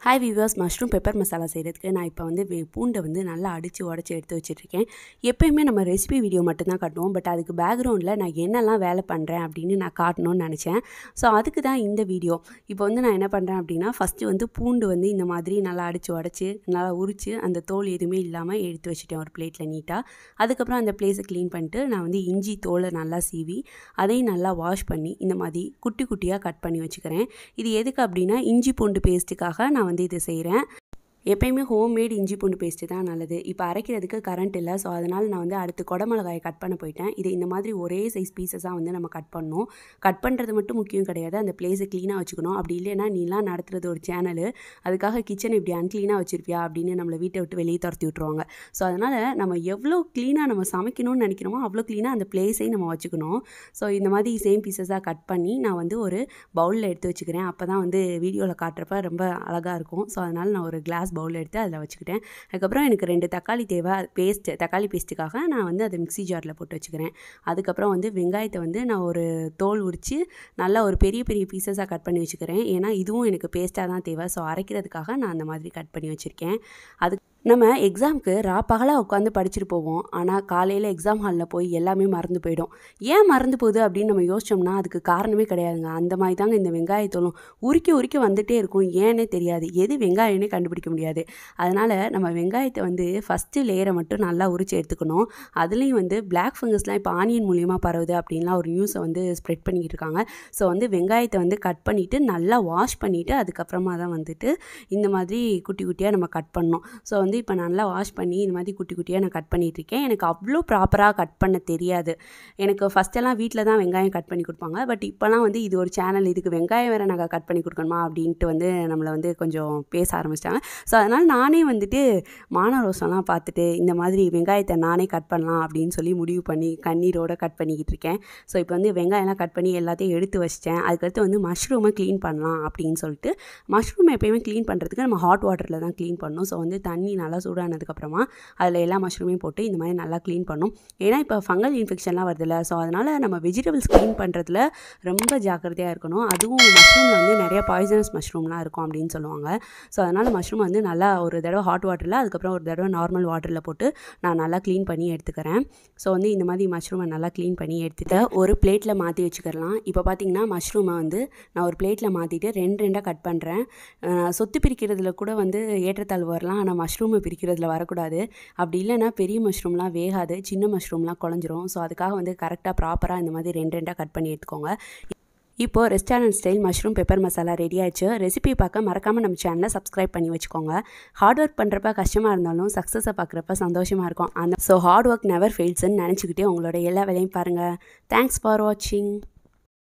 hi viewers mushroom pepper masala செய்கிறதுக்கு நான் இப்போ வந்து வே- பூண்டை வந்து நல்லா அடித்து உடச்சி எடுத்து வச்சிட்ருக்கேன் எப்பயுமே நம்ம ரெசிபி வீடியோ மட்டும்தான் காட்டுவோம் பட் அதுக்கு பேக்ரவுண்டில் நான் என்னெல்லாம் வேலை பண்ணுறேன் அப்படின்னு நான் காட்டணும்னு நினச்சேன் ஸோ அதுக்கு தான் இந்த வீடியோ இப்போ வந்து நான் என்ன பண்ணுறேன் அப்படின்னா ஃபஸ்ட்டு வந்து பூண்டு வந்து இந்த மாதிரி நல்லா அடித்து உடச்சி நல்லா உரித்து அந்த தோல் எதுவுமே இல்லாமல் எடுத்து வச்சுட்டேன் ஒரு பிளேட்டில் நீட்டாக அதுக்கப்புறம் அந்த பிளேஸை க்ளீன் பண்ணிட்டு நான் வந்து இஞ்சி தோலை நல்லா சீவி அதையும் நல்லா வாஷ் பண்ணி இந்த மாதிரி குட்டி குட்டியாக கட் பண்ணி வச்சுக்கிறேன் இது எதுக்கு அப்படின்னா இஞ்சி பூண்டு பேஸ்ட்டுக்காக நான் வந்து இது செய்கிறேன் எப்பயுமே ஹோம்மேட் இஞ்சி பூண்டு பேஸ்ட்டு தான் நல்லது இப்போ அரைக்கிறதுக்கு கரண்ட் இல்லை ஸோ அதனால் நான் வந்து அடுத்து குடமிளகாயை கட் பண்ண போயிட்டேன் இது இந்த மாதிரி ஒரே சைஸ் பீசஸாக வந்து நம்ம கட் பண்ணணும் கட் பண்ணுறது மட்டும் முக்கியம் கிடையாது அந்த பிளேஸை க்ளீனாக வச்சுக்கணும் அப்படி இல்லைன்னா நீலாம் நடத்துறது ஒரு சேனலு அதுக்காக கிச்சன் இப்படி அன்க்ளீனாக வச்சிருப்பியா அப்படின்னு நம்மளை வீட்டை விட்டு வெளியே துரத்தி விட்ருவாங்க ஸோ அதனால் நம்ம எவ்வளோ க்ளீனாக நம்ம சமைக்கணும்னு நினைக்கிறோமோ அவ்வளோ க்ளீனாக அந்த பிளேஸையும் நம்ம வச்சுக்கணும் ஸோ இந்த மாதிரி சேம் பீசஸாக கட் பண்ணி நான் வந்து ஒரு பவுலில் எடுத்து வச்சுக்கிறேன் அப்போ தான் வந்து வீடியோவில் காட்டுறப்ப ரொம்ப அழகாக இருக்கும் ஸோ அதனால் நான் ஒரு கிளாஸ் பவுல் எடுத்து அதில் வச்சுக்கிட்டேன் அதுக்கப்புறம் எனக்கு ரெண்டு தக்காளி தேவை பேஸ்ட்டு தக்காளி பேஸ்ட்டுக்காக நான் வந்து அதை மிக்ஸி ஜாரில் போட்டு வச்சுக்கிறேன் அதுக்கப்புறம் வந்து வெங்காயத்தை வந்து நான் ஒரு தோல் உரித்து நல்லா ஒரு பெரிய பெரிய பீசஸாக கட் பண்ணி வச்சுக்கிறேன் ஏன்னா இதுவும் எனக்கு பேஸ்ட்டாக தான் தேவை ஸோ அரைக்கிறதுக்காக நான் அந்த மாதிரி கட் பண்ணி வச்சுருக்கேன் அது நம்ம எக்ஸாமுக்கு ரா பகலாக உட்காந்து படிச்சுட்டு போவோம் ஆனால் காலையில் எக்ஸாம் ஹாலில் போய் எல்லாமே மறந்து போயிடும் ஏன் மறந்து போகுது அப்படின்னு நம்ம யோசிச்சோம்னா அதுக்கு காரணமே கிடையாதுங்க அந்த மாதிரி தாங்க இந்த வெங்காயத்தோலும் உருக்கி உருக்கி வந்துட்டே இருக்கும் ஏன்னே தெரியாது எது வெங்காயம்னே கண்டுபிடிக்க முடியாது அதனால் நம்ம வெங்காயத்தை வந்து ஃபஸ்ட்டு லேயரை மட்டும் நல்லா உரிச்சு எடுத்துக்கணும் அதுலேயும் வந்து பிளாக் ஃபங்கஸ்லாம் இப்போ ஆனியன் மூலியமாக பரவுது அப்படின்லாம் ஒரு நியூஸை வந்து ஸ்ப்ரெட் பண்ணிக்கிட்டு இருக்காங்க ஸோ வந்து வெங்காயத்தை வந்து கட் பண்ணிவிட்டு நல்லா வாஷ் பண்ணிவிட்டு அதுக்கப்புறமா தான் வந்துட்டு இந்த மாதிரி குட்டி குட்டியாக நம்ம கட் பண்ணோம் ஸோ வந்து இப்போ நல்லா வாஷ் பண்ணி இந்த மாதிரி குட்டி குட்டியாக நான் கட் பண்ணிட்டு இருக்கேன் எனக்கு அவ்வளோ ப்ராப்பராக கட் பண்ண தெரியாது எனக்கு ஃபஸ்ட்டெல்லாம் வீட்டில் தான் வெங்காயம் கட் பண்ணி கொடுப்பாங்க பட் இப்போலாம் வந்து இது ஒரு சேனல் இதுக்கு வெங்காயம் வேறு நாங்கள் கட் பண்ணி கொடுக்கணுமா அப்படின்ட்டு வந்து நம்மளை வந்து கொஞ்சம் பேச ஆரம்பிச்சிட்டாங்க ஸோ அதனால் நானே வந்துட்டு மானரோசம்லாம் பார்த்துட்டு இந்த மாதிரி வெங்காயத்தை நானே கட் பண்ணலாம் அப்படின்னு சொல்லி முடிவு பண்ணி கண்ணீரோட கட் பண்ணிக்கிட்டு இருக்கேன் ஸோ இப்போ வந்து வெங்காயம்லாம் கட் பண்ணி எல்லாத்தையும் எடுத்து வச்சிட்டேன் அதுக்கடுத்து வந்து மஷ்ரூமை க்ளீன் பண்ணலாம் அப்படின்னு சொல்லிட்டு மஷ்ரூம் எப்பயுமே க்ளீன் பண்ணுறதுக்கு நம்ம ஹாட் வாட்டரில் தான் க்ளீன் பண்ணணும் ஸோ வந்து தண்ணி நல்லா சூடானதுக்கப்புறமா அதில் எல்லா மஷ்ரூமையும் போட்டு இந்த மாதிரி நல்லா க்ளீன் பண்ணும் ஏன்னா இப்போ ஃபங்கல் இன்ஃபெக்ஷன்லாம் வருதுல்ல ஸோ அதனால் நம்ம வெஜிடபிள்ஸ் க்ளீன் பண்ணுறதுல ரொம்ப ஜாக்கிரதையாக இருக்கணும் அதுவும் மஷ்ரூமில் வந்து நிறைய பாய்சனஸ் மஷ்ரூம்லாம் இருக்கும் அப்படின்னு சொல்லுவாங்க ஸோ அதனால் மஷ்ரூம் வந்து நல்லா ஒரு தடவை ஹாட் வாட்டரில் அதுக்கப்புறம் ஒரு தடவை நார்மல் வாட்டரில் போட்டு நான் நல்லா க்ளீன் பண்ணி எடுத்துக்கிறேன் ஸோ வந்து இந்த மாதிரி மஷ்ரூமை நல்லா க்ளீன் பண்ணி எடுத்துட்டு ஒரு பிளேட்டில் மாற்றி வச்சுக்கலாம் இப்போ பார்த்தீங்கன்னா மஷ்ரூமை வந்து நான் ஒரு பிளேட்டில் மாற்றிட்டு ரெண்டு ரெண்டாக கட் பண்ணுறேன் சொத்து பிரிக்கிறதுல கூட வந்து ஏற்றத்தாழ்வு வரலாம் ஆனால் மஷ்ரூமை பிரிக்கிறதுல வரக்கூடாது அப்படி இல்லைன்னா பெரிய மஷ்ரூம்லாம் வேகாது சின்ன மஷ்ரூம்லாம் குழஞ்சிரும் ஸோ அதுக்காக வந்து கரெக்டாக ப்ராப்பராக இந்த மாதிரி ரெண்டு ரெண்டாக கட் பண்ணி எடுத்துக்கோங்க இப்போது restaurant style mushroom pepper masala ready ஆயிடுச்சு ரெசிபி பார்க்க மறக்காமல் நம்ம சேனலை சப்ஸ்கிரைப் பண்ணி வச்சுக்கோங்க ஹார்ட் ஒர்க் பண்ணுறப்ப கஷ்டமாக இருந்தாலும் சக்ஸஸை பார்க்குறப்ப சந்தோஷமாக இருக்கும் அந்த ஸோ ஹார்ட் ஒர்க் நெவர் ஃபெயில்ஸ்ன்னு நினச்சிக்கிட்டே உங்களோட எல்லா வேலையும் பாருங்கள் தேங்க்ஸ் ஃபார் வாட்சிங்